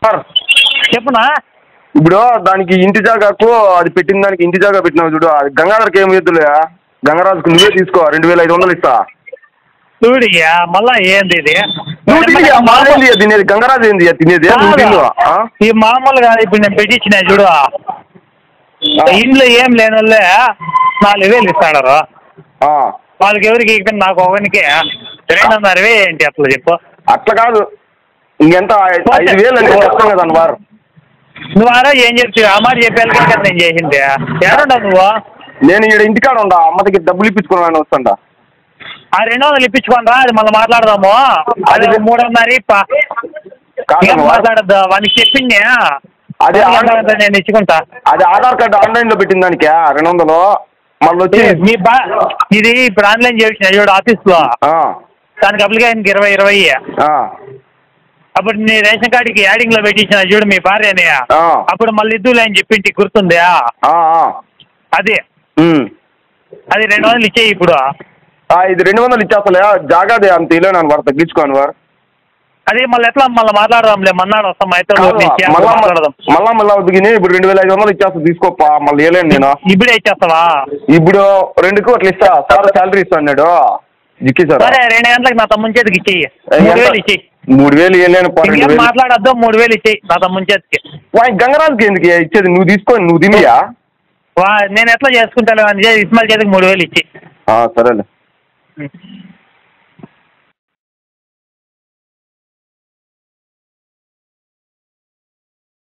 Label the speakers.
Speaker 1: Sir
Speaker 2: చెప్పునా
Speaker 1: ఇప్పుడు దానికి ఇంటి జాగాకు అది పెట్టిన దానికి ఇంటి జాగా పెట్టినావు చూడు అది గంగాధర్కి ఏమి ఇద్దులే గంగరాజుకు నువ్వే తీసుకో రెండు వేల ఐదు వందలు ఇస్తా
Speaker 2: చూడియా మళ్ళా ఏంది ఇది
Speaker 1: నువ్వు తిని మాదేంది తినేది గంగరాజు ఏంది తినేది నువ్వు తిను ఆ?
Speaker 2: ఈ మామూలుగా ఇప్పుడు నేను పెట్టించిన చూడు ఇంట్లో ఏం లేని వాళ్ళే నాలుగు వేలు ఇస్తాడారు
Speaker 1: ఆ.
Speaker 2: వాళ్ళకి ఎవరికి ఇవ్వకుండా నాకు ఒకరికి రెండున్నర వే ఏంటి అట్లా చెప్పు
Speaker 1: అట్లా కాదు ఇంకెంత ఐ- ఐదు వేలు అంటే కష్టం కదా వారు
Speaker 2: నువ్వు ఆరో ఏం చెప్తావు ఆ మాట చెప్పేళ్ళకే కదా నేను చేసింది ఎక్కడున్నావు నువ్వు
Speaker 1: నేను ఇక్కడ ఇంటికాడ ఉండా అమ్మ దగ్గర డబ్బులు ఇప్పించుకున్నాను వస్తాడా
Speaker 2: ఆ రెండు వందలు ఇప్పించుకోనరా అది మళ్ళీ మాట్లాడదాము అది
Speaker 1: అది-
Speaker 2: మూడున్నర ఇప్ప
Speaker 1: కాదు
Speaker 2: ఏం
Speaker 1: నువ్వు.
Speaker 2: మాట్లాడద్దు వానికి చెప్పింది
Speaker 1: అది ఆన్-
Speaker 2: అంత నేను ఇచ్చుకుంటా
Speaker 1: అది ఆధార్ కార్డు ఆన్లైన్ లో పెట్టిన దానికి రెండు వందలు మళ్ళీ వచ్చి
Speaker 2: మీ బా ఇది ఇప్పుడు ఆన్లైన్ చేసిన చూడు ఆఫీస్ లో
Speaker 1: ఆ,
Speaker 2: దానికి అప్లికేషన్కి ఇరవై ఇరవై
Speaker 1: ఆ,
Speaker 2: అప్పుడు నీ రేషన్ కార్డుకి యాడింగ్ లో పెట్టించిన చూడు మీ భార్యని
Speaker 1: ఆ.
Speaker 2: అప్పుడు మళ్ళీ ఇద్దులే అని చెప్పింటి గుర్తుందా
Speaker 1: ఆ, ఆ.
Speaker 2: అది
Speaker 1: ఉమ్.
Speaker 2: అది రెండు వందలు ఇచ్చేయి ఇప్పుడు
Speaker 1: ఆ, ఇది రెండు వందలు ఇచ్చేస్తలే జాగాది అంత ఇలే నన్ను వారు తగ్గించుకోను వారు
Speaker 2: అది మళ్ళీ ఎట్లా మళ్ళీ మాట్లాడదాంలే మన్నాడు వస్తాం మా ఇద్దరు ఊరి నుంచి అప్పుడు
Speaker 1: మళ్ళా
Speaker 2: మాట్లాడదాం
Speaker 1: మళ్ళా మళ్ళా ఉతికిని ఇప్పుడు రెండు వేల ఐదు వందలు ఇచ్చేస్తా తీసుకోప్పా మళ్ళీ వేయలేను నేను
Speaker 2: ఇప్పుడే ఇచ్చేస్తావా
Speaker 1: ఇప్పుడు రెండుకు అట్లా ఇస్తా సార్ శాలరీ ఇస్తా అన్నాడు జిక్కి సార్
Speaker 2: సరే రెండు గంటలకు నా తమ్ముని చేతికి ఇచ్చేయి మూడు వేలు ఇచ్చేయి
Speaker 1: మూడు వేలు వేయలేను పా రెండు
Speaker 2: ఇంకేం
Speaker 1: వేలు
Speaker 2: మాట్లాడద్దు మూడు వేలు ఇచ్చేయి నా తమ్ముని చేతికి
Speaker 1: వాయి గంగరాజుకి ఎందుకు ఇచ్చేది నువ్వు తీసుకొని నువ్వు తినియా
Speaker 2: వా నేను ఎట్లా చేసుకుంటాను అని చెప్పి ఇస్మాయిల్ చేతికి మూడు వేలు ఇచ్చేయి
Speaker 1: సరేలే